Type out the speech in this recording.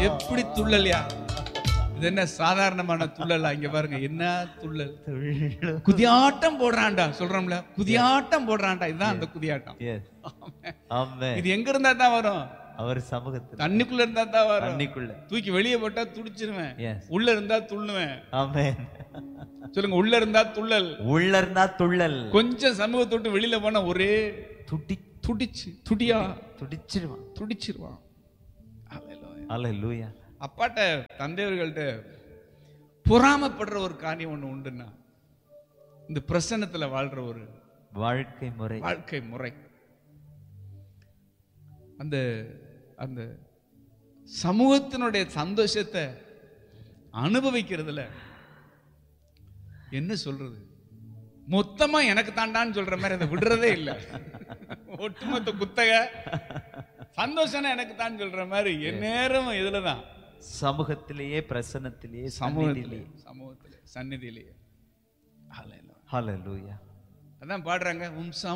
எப்படி துள்ளல்யா இது என்ன சாதாரணமான துள்ளலா இங்க பாருங்க என்ன துள்ளல் துள்ளும் குதியாட்டம் போடுறான்டா சொல்றோம்ல குதியாட்டம் போடுறான்டா இதுதான் அந்த குதியாட்டம் எஸ் ஆமென் இது எங்க இருந்தா தான் வரும் அவர் சமூகத்தில் தண்ணிக்குள்ள இருந்தா தான் வரும் தண்ணிக்குள்ள தூக்கி வெளியே போட்டா துடிச்சிருவேன் எஸ் உள்ள இருந்தா துள்ளுவேன் ஆமென் சொல்லுங்க உள்ள இருந்தா துள்ளல் உள்ள இருந்தா துள்ளல் கொஞ்சம் சமூகத்தை விட்டு வெளியில போனா ஒரே துடி துடிச்சு துடியா துடிச்சிருவான் துடிச்சிருவான் Hallelujah. அல்லேலூயா அப்பாட்ட தந்தையர்கள்ட்ட பொறாமப்படுற ஒரு காரியம் ஒண்ணு உண்டுன்னா இந்த பிரசன்னத்துல வாழ்ற ஒரு வாழ்க்கை முறை வாழ்க்கை முறை அந்த அந்த சமூகத்தினுடைய சந்தோஷத்தை அனுபவிக்கிறதுல என்ன சொல்றது மொத்தமா எனக்கு தாண்டான்னு சொல்ற மாதிரி அதை விடுறதே இல்லை ஒட்டுமொத்த குத்தக சந்தோஷம்னா எனக்கு தான் சொல்ற மாதிரி என் நேரம் இதுலதான் சமூகத்திலேயே பிரசன்னத்திலேயே சமூகத்திலே சமூகத்திலேயே சமூகத்திலே சந்நிதியிலேயே Hallelujah. ஹalleluya அதான் பாடுறாங்க உம்